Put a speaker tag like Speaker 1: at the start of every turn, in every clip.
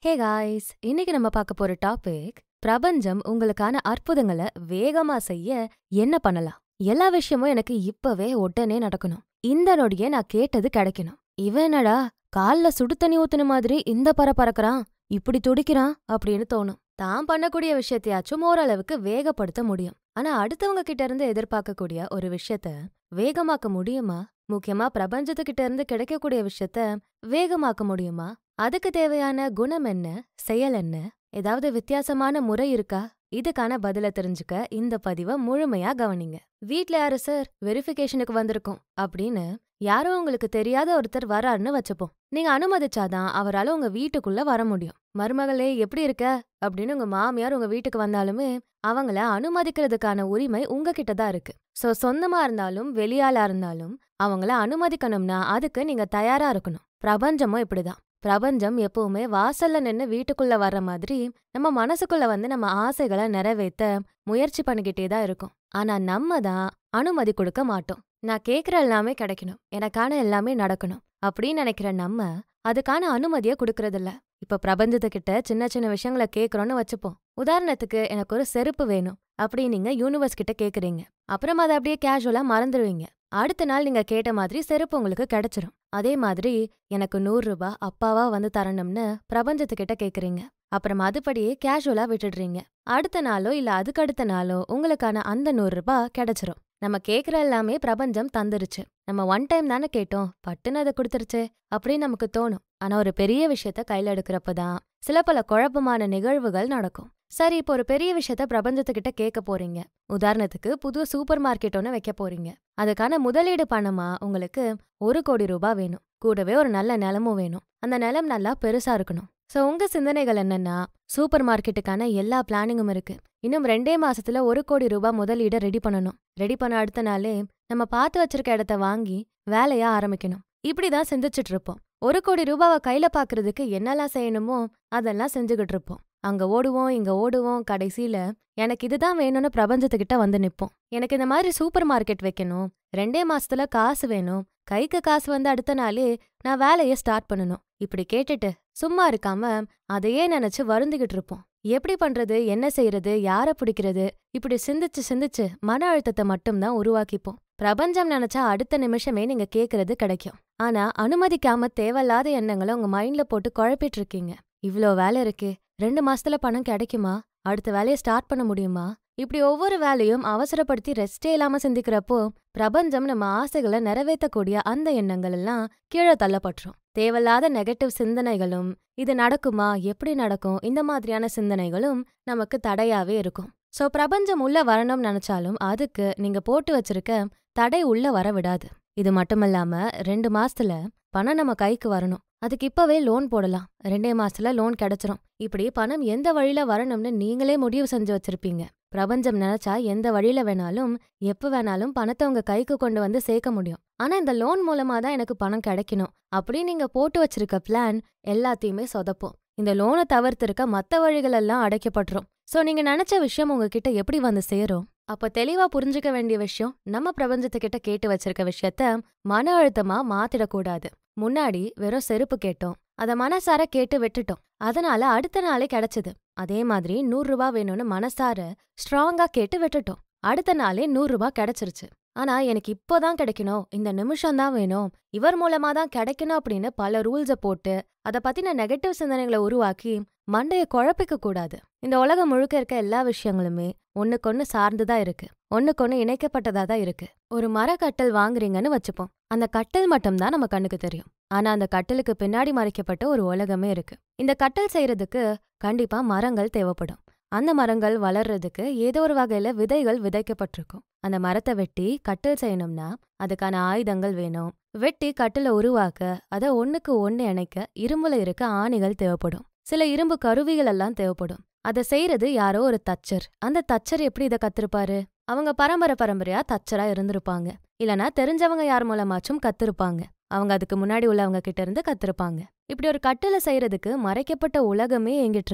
Speaker 1: hey guys இன்னைக்கு நம்ம பார்க்க போற டாபிக் பிரபஞ்சம் உங்களுக்கான அற்புதங்களை வேகமா செய்ய என்ன பண்ணலாம் எல்லா விஷயமும் எனக்கு இப்பவே உடனே நடக்கணும் இந்த நொடியே நான் கேட்டது கிடைக்கணும் இவன் என்னடா கால்ல சுடு தண்ணி ஊத்துன மாதிரி இந்த பற பறக்கறான் இப்படி துடிக்கிறான் அப்படின்னு தோணும் தான் பண்ணக்கூடிய விஷயத்தையாச்சும் ஓரளவுக்கு வேகப்படுத்த முடியும் ஆனா அடுத்தவங்க கிட்ட இருந்து எதிர்பார்க்கக்கூடிய ஒரு விஷயத்த வேகமாக்க முடியுமா முக்கியமா பிரபஞ்சத்துக்கிட்ட இருந்து கிடைக்கக்கூடிய விஷயத்த வேகமாக்க முடியுமா அதுக்கு தேவையான குணம் என்ன செயல் என்ன ஏதாவது வித்தியாசமான முறை இருக்கா இதுக்கான பதில தெரிஞ்சுக்க இந்த பதிவை முழுமையா கவனிங்க வீட்ல யாரு சார் வெரிஃபிகேஷனுக்கு வந்திருக்கோம் அப்படின்னு யாரோ உங்களுக்கு தெரியாத ஒருத்தர் வராருன்னு வச்சுப்போம் நீங்க அனுமதிச்சாதான் அவரால உங்க வீட்டுக்குள்ள வர முடியும் மருமகளே எப்படி இருக்க அப்படின்னு உங்க மாமியார் உங்க வீட்டுக்கு வந்தாலுமே அவங்கள அனுமதிக்கிறதுக்கான உரிமை உங்ககிட்ட தான் இருக்கு சோ சொந்தமா இருந்தாலும் வெளியாளா இருந்தாலும் அவங்கள அனுமதிக்கணும்னா அதுக்கு நீங்க தயாரா இருக்கணும் பிரபஞ்சமும் இப்படிதான் பிரபஞ்சம் எப்பவுமே வாசல்ல நின்னு வீட்டுக்குள்ள வர்ற மாதிரி நம்ம மனசுக்குள்ள வந்து நம்ம ஆசைகளை நிறைவேத்த முயற்சி பண்ணிக்கிட்டே தான் இருக்கும் ஆனா நம்ம தான் அனுமதி கொடுக்க மாட்டோம் நான் கேக்குற எல்லாமே கிடைக்கணும் எனக்கான எல்லாமே நடக்கணும் அப்படின்னு நினைக்கிற நம்ம அதுக்கான அனுமதியை கொடுக்கறதில்ல இப்ப பிரபஞ்சத்துக்கிட்ட சின்ன சின்ன விஷயங்களை கேக்குறோம்னு வச்சுப்போம் உதாரணத்துக்கு எனக்கு ஒரு செருப்பு வேணும் அப்படி நீங்க யூனிவர்ஸ் கிட்ட கேக்குறீங்க அப்புறம் அதை அப்படியே கேஷுவலா மறந்துடுவீங்க அடுத்த நாள் நீங்க கேட்ட மாதிரி செருப்பு உங்களுக்கு கிடைச்சிரும் அதே மாதிரி எனக்கு நூறு ரூபாய் அப்பாவா வந்து தரணும்னு பிரபஞ்சத்துக்கிட்ட கேக்குறீங்க அப்புறம் அதுபடியே கேஷுவலா விட்டுடுறீங்க அடுத்த நாளோ இல்ல அதுக்கு அடுத்த நாளோ உங்களுக்கான அந்த நூறு ரூபாய் கிடைச்சிரும் நம்ம கேக்குற எல்லாமே பிரபஞ்சம் தந்துருச்சு நம்ம ஒன் டைம் தானே கேட்டோம் பட்டுன்னு அதை கொடுத்துருச்சு அப்படின்னு நமக்கு தோணும் ஆனா ஒரு பெரிய விஷயத்த கையில எடுக்கிறப்பதான் சில பல குழப்பமான நிகழ்வுகள் நடக்கும் சரி இப்போ ஒரு பெரிய விஷயத்த பிரபஞ்சத்துக்கிட்ட கேட்க போறீங்க உதாரணத்துக்கு புது சூப்பர் மார்க்கெட் ஒன்று வைக்க போறீங்க அதுக்கான முதலீடு பணமா உங்களுக்கு ஒரு கோடி ரூபாய் வேணும் கூடவே ஒரு நல்ல நிலமும் வேணும் அந்த நிலம் நல்லா பெருசா இருக்கணும் சோ உங்க சிந்தனைகள் என்னன்னா சூப்பர் மார்க்கெட்டுக்கான எல்லா பிளானிங்கும் இருக்கு இன்னும் ரெண்டே மாசத்துல ஒரு கோடி ரூபாய் முதலீட ரெடி பண்ணணும் ரெடி பண்ண அடுத்த நாளே நம்ம பார்த்து வச்சிருக்க இடத்த வாங்கி வேலையா ஆரம்பிக்கணும் இப்படிதான் சிந்திச்சுட்டு இருப்போம் ஒரு கோடி ரூபாவை கையில பாக்குறதுக்கு என்னெல்லாம் செய்யணுமோ அதெல்லாம் செஞ்சுகிட்டு இருப்போம் அங்க ஓடுவோம் இங்க ஓடுவோம் கடைசியில எனக்கு இதுதான் வேணும்னு பிரபஞ்சத்துக்கிட்ட வந்து நிப்போம் எனக்கு இந்த மாதிரி சூப்பர் மார்க்கெட் வைக்கணும் ரெண்டே மாசத்துல காசு வேணும் கைக்கு காசு வந்து அடுத்த நாளே நான் வேலையை ஸ்டார்ட் பண்ணணும் இப்படி கேட்டுட்டு சும்மா இருக்காம அதையே நினைச்சு வருந்திக்கிட்டு இருப்போம் எப்படி பண்றது என்ன செய்யறது யார பிடிக்கிறது இப்படி சிந்திச்சு சிந்திச்சு மன அழுத்தத்தை மட்டும்தான் உருவாக்கிப்போம் பிரபஞ்சம் நினைச்சா அடுத்த நிமிஷமே நீங்க கேக்குறது கிடைக்கும் ஆனா அனுமதிக்காம தேவையில்லாத எண்ணங்களை உங்க மைண்ட்ல போட்டு குழப்பிட்டு இருக்கீங்க இவ்ளோ வேலை இருக்கு ரெண்டு மாசத்துல பணம் கிடைக்குமா அடுத்த வேலையை ஸ்டார்ட் பண்ண முடியுமா இப்படி ஒவ்வொரு வேலையும் அவசரப்படுத்தி ரெஸ்டே இல்லாம சிந்திக்கிறப்போ பிரபஞ்சம் நம்ம ஆசைகளை நிறைவேற்றக்கூடிய அந்த எண்ணங்கள் எல்லாம் கீழே தள்ளப்பட்டுரும் தேவையில்லாத நெகட்டிவ் சிந்தனைகளும் இது நடக்குமா எப்படி நடக்கும் இந்த மாதிரியான சிந்தனைகளும் நமக்கு தடையாவே இருக்கும் சோ பிரபஞ்சம் உள்ள வரணும்னு நினைச்சாலும் அதுக்கு நீங்க போட்டு வச்சிருக்க தடை உள்ள வர விடாது இது மட்டுமல்லாம ரெண்டு மாசத்துல பணம் நம்ம கைக்கு வரணும் அதுக்கு இப்பவே லோன் போடலாம் ரெண்டே மாசத்துல லோன் கிடைச்சிரும் இப்படி பணம் எந்த வழியில வரணும்னு நீங்களே முடிவு செஞ்சு வச்சிருப்பீங்க பிரபஞ்சம் நினைச்சா எந்த வழியில வேணாலும் எப்ப வேணாலும் பணத்தை உங்க கைக்கு கொண்டு வந்து சேர்க்க முடியும் ஆனா இந்த லோன் மூலமா தான் எனக்கு பணம் கிடைக்கணும் அப்படி நீங்க போட்டு வச்சிருக்க பிளான் எல்லாத்தையுமே சொதப்போம் இந்த லோனை தவிர்த்திருக்க மத்த வழிகள் எல்லாம் அடைக்கப்பட்டுரும் சோ நீங்க நினைச்ச விஷயம் உங்ககிட்ட எப்படி வந்து சேரும் அப்ப தெளிவா புரிஞ்சுக்க வேண்டிய விஷயம் நம்ம பிரபஞ்சத்துக்கிட்ட கேட்டு வச்சிருக்க விஷயத்த மன அழுத்தமா மாத்திடக்கூடாது முன்னாடி வெறும் செருப்பு கேட்டோம் அத மனசார கேட்டு விட்டுட்டோம் அதனால அடுத்த நாளே கிடைச்சது அதே மாதிரி நூறு ரூபாய் வேணும்னு மனசார ஸ்ட்ராங்கா கேட்டு விட்டுட்டோம் அடுத்த நாளே நூறு ரூபாய் கிடைச்சிருச்சு ஆனா எனக்கு இப்போதான் கிடைக்கணும் இந்த நிமிஷம் தான் வேணும் இவர் மூலமா தான் கிடைக்கணும் அப்படின்னு பல ரூல்ஸ போட்டு அத பத்தின நெகட்டிவ் சிந்தனைகளை உருவாக்கி மண்டைய குழப்பிக்க கூடாது இந்த உலகம் முழுக்க இருக்க எல்லா விஷயங்களுமே ஒண்ணுக்கொன்னு சார்ந்துதான் இருக்கு ஒண்ணுக்கொன்னு இணைக்கப்பட்டதா தான் இருக்கு ஒரு மரக்கட்டல் வாங்குறீங்கன்னு வச்சுப்போம் அந்த கட்டல் மட்டும்தான் நம்ம கண்ணுக்கு தெரியும் ஆனா அந்த கட்டலுக்கு பின்னாடி மறைக்கப்பட்ட ஒரு உலகமே இருக்கு இந்த கட்டல் செய்யறதுக்கு கண்டிப்பா மரங்கள் தேவைப்படும் அந்த மரங்கள் வளர்றதுக்கு ஏதோ ஒரு வகையில விதைகள் விதைக்கப்பட்டிருக்கும் அந்த மரத்தை வெட்டி கட்டில் செய்யணும்னா அதுக்கான ஆயுதங்கள் வேணும் வெட்டி கட்டில உருவாக்க அதை ஒண்ணுக்கு ஒண்ணு இணைக்க இரும்புல இருக்க ஆணிகள் தேவைப்படும் சில இரும்பு கருவிகள் எல்லாம் தேவைப்படும் அதை செய்யறது யாரோ ஒரு தச்சர் அந்த தச்சர் எப்படி இதை கத்திருப்பாரு அவங்க பரம்பரை பரம்பரையா தச்சரா இருந்திருப்பாங்க இல்லனா தெரிஞ்சவங்க யார் மூலமாச்சும் கத்திருப்பாங்க அவங்க அதுக்கு முன்னாடி உள்ளவங்க கிட்ட இருந்து கத்திருப்பாங்க இப்படி ஒரு கட்டில செய்யறதுக்கு மறைக்கப்பட்ட உலகமே எங்கிட்டு இருக்கு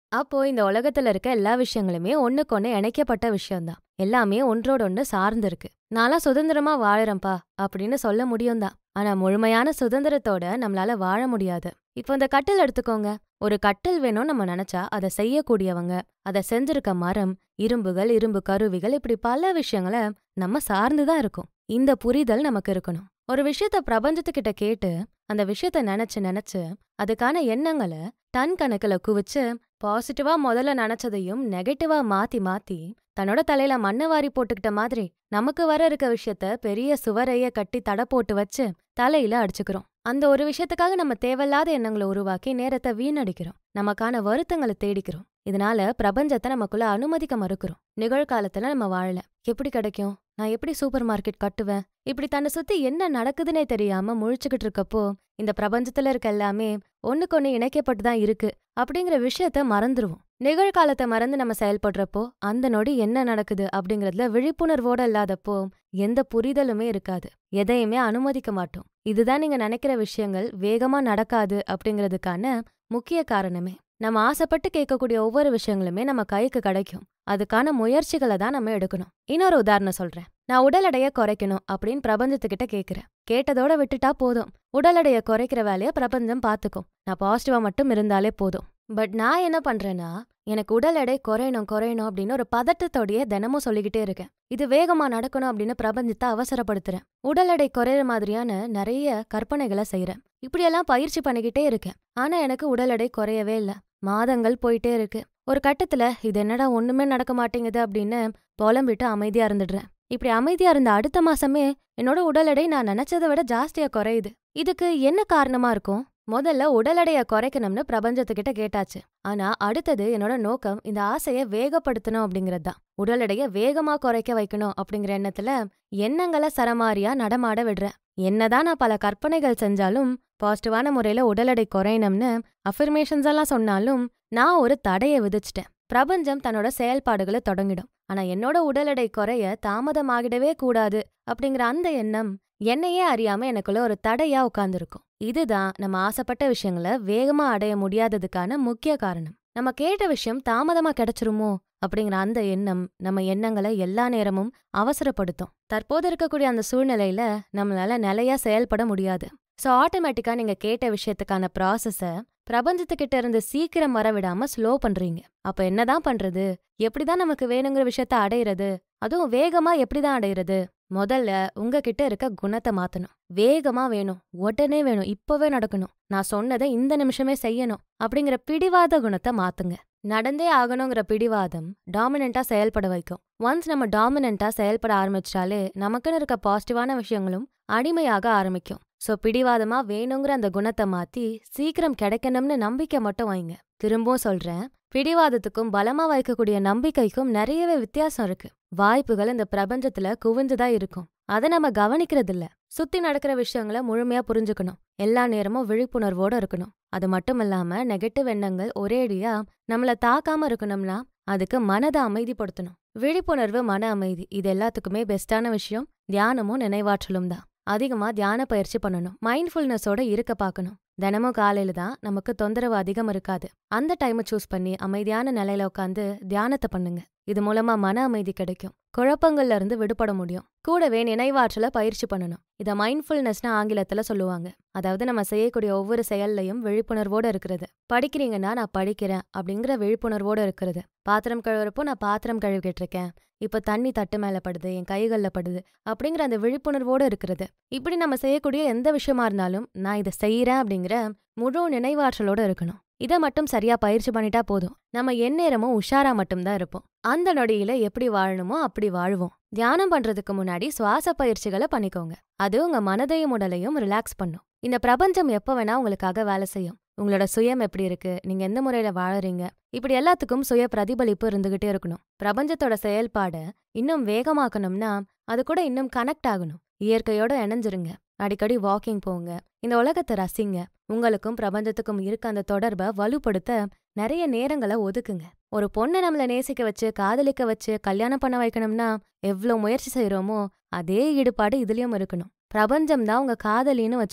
Speaker 1: அப்போ இந்த உலகத்துல இருக்க எல்லா விஷயங்களுமே ஒண்ணுக்கொன்னு இணைக்கப்பட்ட விஷயம்தான் எல்லாமே ஒன்றோட ஒன்று சார்ந்து இருக்கு நான்லாம் சுதந்திரமா வாழறேன்ப்பா அப்படின்னு சொல்ல முடியும் தான் ஆனா முழுமையான சுதந்திரத்தோட நம்மளால வாழ முடியாது இப்போ இந்த கட்டில் எடுத்துக்கோங்க ஒரு கட்டில் வேணும் நம்ம நினைச்சா அதை செய்யக்கூடியவங்க அதை செஞ்சிருக்க மரம் இரும்புகள் இரும்பு கருவிகள் இப்படி பல விஷயங்களை நம்ம சார்ந்துதான் இருக்கும் இந்த புரிதல் நமக்கு இருக்கணும் ஒரு விஷயத்த பிரபஞ்சத்துக்கிட்ட கேட்டு அந்த விஷயத்த நினைச்சு நினைச்சு அதுக்கான எண்ணங்களை டன் கணக்குல குவிச்சு பாசிட்டிவா முதல்ல நினைச்சதையும் நெகட்டிவா மாத்தி மாத்தி தன்னோட தலையில மண்ணை வாரி போட்டுக்கிட்ட மாதிரி நமக்கு வர இருக்க விஷயத்த பெரிய சுவரைய கட்டி தடை போட்டு வச்சு தலையில அடிச்சுக்கிறோம் அந்த ஒரு விஷயத்துக்காக நம்ம தேவையில்லாத எண்ணங்களை உருவாக்கி நேரத்தை வீணடிக்கிறோம் நமக்கான வருத்தங்களை தேடிக்கிறோம் இதனால பிரபஞ்சத்தை நமக்குள்ள அனுமதிக்க மறுக்கிறோம் நிகழ்காலத்துல நம்ம வாழல எப்படி கிடைக்கும் நான் எப்படி சூப்பர் மார்க்கெட் கட்டுவேன் இப்படி தன்னை சுத்தி என்ன நடக்குதுன்னே தெரியாம முழிச்சுக்கிட்டு இருக்கப்போ இந்த பிரபஞ்சத்துல இருக்க எல்லாமே ஒண்ணுக்கொன்னு இணைக்கப்பட்டு தான் இருக்கு அப்படிங்கிற விஷயத்த மறந்துருவோம் நிகழ்காலத்தை மறந்து நம்ம செயல்படுறப்போ அந்த நொடி என்ன நடக்குது அப்படிங்கறதுல விழிப்புணர்வோட இல்லாதப்போ எந்த புரிதலுமே இருக்காது எதையுமே அனுமதிக்க மாட்டோம் இதுதான் நீங்க நினைக்கிற விஷயங்கள் வேகமா நடக்காது அப்படிங்கிறதுக்கான முக்கிய காரணமே நம்ம ஆசைப்பட்டு கேட்கக்கூடிய ஒவ்வொரு விஷயங்களுமே நம்ம கைக்கு கிடைக்கும் அதுக்கான முயற்சிகளை தான் நம்ம எடுக்கணும் இன்னொரு உதாரணம் சொல்றேன் நான் உடல் எடையை குறைக்கணும் அப்படின்னு பிரபஞ்சத்துக்கிட்ட கேட்கிறேன் கேட்டதோட விட்டுட்டா போதும் உடல் எடையை குறைக்கிற வேலையை பிரபஞ்சம் பார்த்துக்கும் நான் பாசிட்டிவா மட்டும் இருந்தாலே போதும் பட் நான் என்ன பண்றேன்னா எனக்கு உடல் எடை குறையணும் குறையணும் அப்படின்னு ஒரு பதட்டத்தோடயே தினமும் சொல்லிக்கிட்டே இருக்கேன் இது வேகமா நடக்கணும் அப்படின்னு பிரபஞ்சத்தை அவசரப்படுத்துறேன் உடல் எடை குறையிற மாதிரியான நிறைய கற்பனைகளை செய்யறேன் இப்படியெல்லாம் பயிற்சி பண்ணிக்கிட்டே இருக்கேன் ஆனா எனக்கு உடல் எடை குறையவே இல்ல மாதங்கள் போயிட்டே இருக்கு ஒரு கட்டத்துல இது என்னடா ஒண்ணுமே நடக்க மாட்டேங்குது அப்படின்னு புலம்பிட்டு அமைதியா இருந்துடுறேன் இப்படி அமைதியா இருந்த அடுத்த மாசமே என்னோட உடல் எடை நான் நினைச்சதை விட ஜாஸ்தியா குறையுது இதுக்கு என்ன காரணமா இருக்கும் முதல்ல உடல் எடையை குறைக்கணும்னு பிரபஞ்சத்துக்கிட்ட கேட்டாச்சு ஆனா அடுத்தது என்னோட நோக்கம் இந்த ஆசையை வேகப்படுத்தணும் அப்படிங்கிறது தான் உடல் எடையை வேகமா குறைக்க வைக்கணும் அப்படிங்கிற எண்ணத்துல எண்ணங்களை சரமாரியா நடமாட விடுறேன் என்னதான் நான் பல கற்பனைகள் செஞ்சாலும் பாசிட்டிவான முறையில உடல் எடை குறையணும்னு அஃபர்மேஷன்ஸ் எல்லாம் சொன்னாலும் நான் ஒரு தடையை விதிச்சிட்டேன் பிரபஞ்சம் தன்னோட செயல்பாடுகளை தொடங்கிடும் ஆனா என்னோட உடல் எடை குறைய தாமதமாகிடவே கூடாது அப்படிங்கிற அந்த எண்ணம் என்னையே அறியாம எனக்குள்ள ஒரு தடையா உட்கார்ந்துருக்கும் இதுதான் நம்ம ஆசைப்பட்ட விஷயங்களை வேகமா அடைய முடியாததுக்கான முக்கிய காரணம் நம்ம கேட்ட விஷயம் தாமதமா கிடைச்சிருமோ அப்படிங்கிற அந்த எண்ணம் நம்ம எண்ணங்களை எல்லா நேரமும் அவசரப்படுத்தும் தற்போது இருக்கக்கூடிய அந்த சூழ்நிலையில நம்மளால நிலையா செயல்பட முடியாது ஸோ ஆட்டோமேட்டிக்கா நீங்க கேட்ட விஷயத்துக்கான ப்ராசஸ பிரபஞ்சத்துக்கிட்ட இருந்து சீக்கிரம் வர விடாம ஸ்லோ பண்றீங்க அப்ப என்னதான் பண்றது எப்படிதான் நமக்கு வேணுங்கிற விஷயத்த அடையிறது அதுவும் வேகமா எப்படிதான் அடையிறது முதல்ல உங்ககிட்ட இருக்க குணத்தை மாத்தணும் வேகமா வேணும் உடனே வேணும் இப்பவே நடக்கணும் நான் சொன்னதை இந்த நிமிஷமே செய்யணும் அப்படிங்கிற பிடிவாத குணத்தை மாத்துங்க நடந்தே ஆகணுங்கிற பிடிவாதம் டாமினண்டா செயல்பட வைக்கும் ஒன்ஸ் நம்ம டாமினண்டா செயல்பட ஆரம்பிச்சாலே நமக்குன்னு இருக்க பாசிட்டிவான விஷயங்களும் அடிமையாக ஆரம்பிக்கும் சோ பிடிவாதமா வேணுங்கிற அந்த குணத்தை மாத்தி சீக்கிரம் கிடைக்கணும்னு நம்பிக்கை மட்டும் வைங்க திரும்பவும் சொல்றேன் பிடிவாதத்துக்கும் பலமா வைக்கக்கூடிய நம்பிக்கைக்கும் நிறையவே வித்தியாசம் இருக்கு வாய்ப்புகள் இந்த பிரபஞ்சத்துல குவிஞ்சுதான் இருக்கும் அதை நம்ம கவனிக்கிறது இல்ல சுத்தி நடக்கிற விஷயங்களை முழுமையா புரிஞ்சுக்கணும் எல்லா நேரமும் விழிப்புணர்வோட இருக்கணும் அது மட்டும் இல்லாம நெகட்டிவ் எண்ணங்கள் ஒரேடியா நம்மள தாக்காம இருக்கணும்னா அதுக்கு மனதை அமைதிப்படுத்தணும் விழிப்புணர்வு மன அமைதி இது எல்லாத்துக்குமே பெஸ்டான விஷயம் தியானமும் நினைவாற்றலும் தான் அதிகமா தியான பயிற்சி பண்ணணும் மைண்ட்ஃபுல்னஸோட இருக்க பார்க்கணும் தினமும் காலையில தான் நமக்கு தொந்தரவு அதிகம் இருக்காது அந்த டைமை சூஸ் பண்ணி அமைதியான நிலையில உட்காந்து தியானத்தை பண்ணுங்க இது மூலமா மன அமைதி கிடைக்கும் குழப்பங்கள்ல இருந்து விடுபட முடியும் கூடவே நினைவாற்றல பயிற்சி பண்ணணும் இத மைண்ட்ஃபுல்னஸ்னு ஆங்கிலத்துல சொல்லுவாங்க அதாவது நம்ம செய்யக்கூடிய ஒவ்வொரு செயல்லையும் விழிப்புணர்வோட இருக்கிறது படிக்கிறீங்கன்னா நான் படிக்கிறேன் அப்படிங்கிற விழிப்புணர்வோட இருக்கிறது பாத்திரம் கழுவுறப்போ நான் பாத்திரம் கழுவிக்கிட்டு இருக்கேன் இப்ப தண்ணி தட்டு மேல படுது என் கைகள்ல படுது அப்படிங்கிற அந்த விழிப்புணர்வோட இருக்கிறது இப்படி நம்ம செய்யக்கூடிய எந்த விஷயமா இருந்தாலும் நான் இதை செய்யறேன் அப்படிங்கிற முழு நினைவாற்றலோட இருக்கணும் இதை மட்டும் சரியா பயிற்சி பண்ணிட்டா போதும் நம்ம எந்நேரமும் உஷாரா மட்டும்தான் இருப்போம் அந்த நொடியில எப்படி வாழணுமோ அப்படி வாழ்வோம் தியானம் பண்றதுக்கு முன்னாடி சுவாச பயிற்சிகளை பண்ணிக்கோங்க அது உங்க மனதையும் உடலையும் ரிலாக்ஸ் பண்ணும் இந்த பிரபஞ்சம் எப்ப வேணா உங்களுக்காக வேலை செய்யும் உங்களோட சுயம் எப்படி இருக்கு நீங்க எந்த முறையில வாழறீங்க இப்படி எல்லாத்துக்கும் சுய பிரதிபலிப்பு இருந்துகிட்டே இருக்கணும் பிரபஞ்சத்தோட செயல்பாட இன்னும் வேகமாக்கணும்னா அது கூட இன்னும் கனெக்ட் ஆகணும் இயற்கையோட இணைஞ்சிருங்க அடிக்கடி வாக்கிங் போங்க இந்த உலகத்தை ரசிங்க உங்களுக்கும் பிரபஞ்சத்துக்கும் இருக்க அந்த தொடர்பை வலுப்படுத்த நிறைய நேரங்களை ஒதுக்குங்க ஒரு பொண்ணை நம்மள நேசிக்க வச்சு காதலிக்க வச்சு கல்யாணம் பண்ண வைக்கணும்னா எவ்வளோ முயற்சி செய்யறோமோ அதே ஈடுபாடு இதுலயும் இருக்கணும் பிரபஞ்சம் தான் உங்க காதலின்னு வச்சுப்போம்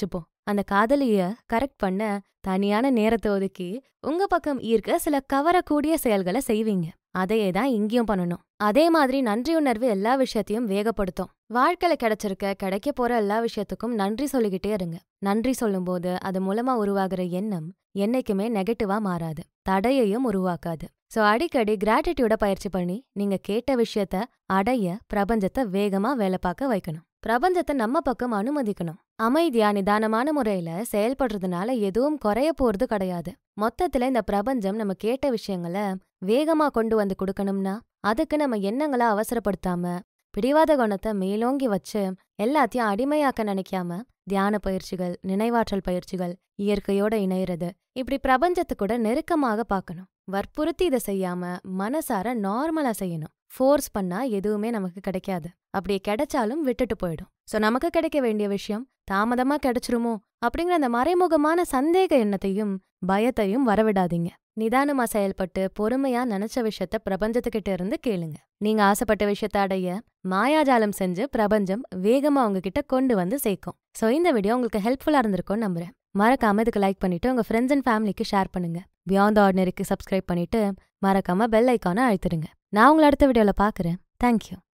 Speaker 1: அந்த காதலிய கரெக்ட் பண்ண தனியான நேரத்தை ஒதுக்கி உங்க பக்கம் ஈர்க்க சில கவரக்கூடிய செயல்களை செய்வீங்க அதையே தான் இங்கேயும் பண்ணணும் அதே மாதிரி நன்றி உணர்வு எல்லா விஷயத்தையும் வேகப்படுத்தும் வாழ்க்கையில கிடைச்சிருக்க கிடைக்க போற எல்லா விஷயத்துக்கும் நன்றி சொல்லிக்கிட்டே இருங்க நன்றி சொல்லும்போது அது மூலமா உருவாகிற எண்ணம் என்னைக்குமே நெகட்டிவா மாறாது தடையையும் உருவாக்காது சோ அடிக்கடி கிராட்டிடியூட பயிற்சி பண்ணி நீங்க கேட்ட விஷயத்த அடைய பிரபஞ்சத்தை வேகமா வேலை பார்க்க வைக்கணும் பிரபஞ்சத்தை நம்ம பக்கம் அனுமதிக்கணும் அமைதியா நிதானமான முறையில செயல்படுறதுனால எதுவும் குறைய போறது கிடையாது மொத்தத்துல இந்த பிரபஞ்சம் நம்ம கேட்ட விஷயங்களை வேகமா கொண்டு வந்து கொடுக்கணும்னா அதுக்கு நம்ம எண்ணங்களை அவசரப்படுத்தாம பிடிவாத குணத்தை மேலோங்கி வச்சு எல்லாத்தையும் அடிமையாக்க நினைக்காம தியான பயிற்சிகள் நினைவாற்றல் பயிற்சிகள் இயற்கையோட இணையிறது இப்படி பிரபஞ்சத்து கூட நெருக்கமாக பார்க்கணும் வற்புறுத்தி இதை செய்யாம மனசார நார்மலா செய்யணும் ஃபோர்ஸ் பண்ணா எதுவுமே நமக்கு கிடைக்காது அப்படி கிடைச்சாலும் விட்டுட்டு போயிடும் சோ நமக்கு கிடைக்க வேண்டிய விஷயம் தாமதமா கிடைச்சிருமோ அப்படிங்கிற அந்த மறைமுகமான சந்தேக எண்ணத்தையும் பயத்தையும் வரவிடாதீங்க நிதானமா செயல்பட்டு பொறுமையா நினைச்ச விஷயத்த பிரபஞ்சத்துக்கிட்ட இருந்து கேளுங்க நீங்க ஆசைப்பட்ட விஷயத்த அடைய மாயாஜாலம் செஞ்சு பிரபஞ்சம் வேகமா உங்ககிட்ட கொண்டு வந்து சேர்க்கும் சோ இந்த வீடியோ உங்களுக்கு ஹெல்ப்ஃபுல்லா இருந்திருக்கும்னு நம்புறேன் மறக்காம இதுக்கு லைக் பண்ணிட்டு உங்க ஃப்ரெண்ட்ஸ் அண்ட் ஃபேமிலிக்கு ஷேர் பண்ணுங்க பியாண்ட் ஆர்டினரிக்கு சப்ஸ்கிரைப் பண்ணிட்டு மறக்காம பெல் ஐக்கானை அழுத்திடுங்க நான் உங்களை அடுத்த வீடியோல பாக்குறேன் தேங்க்யூ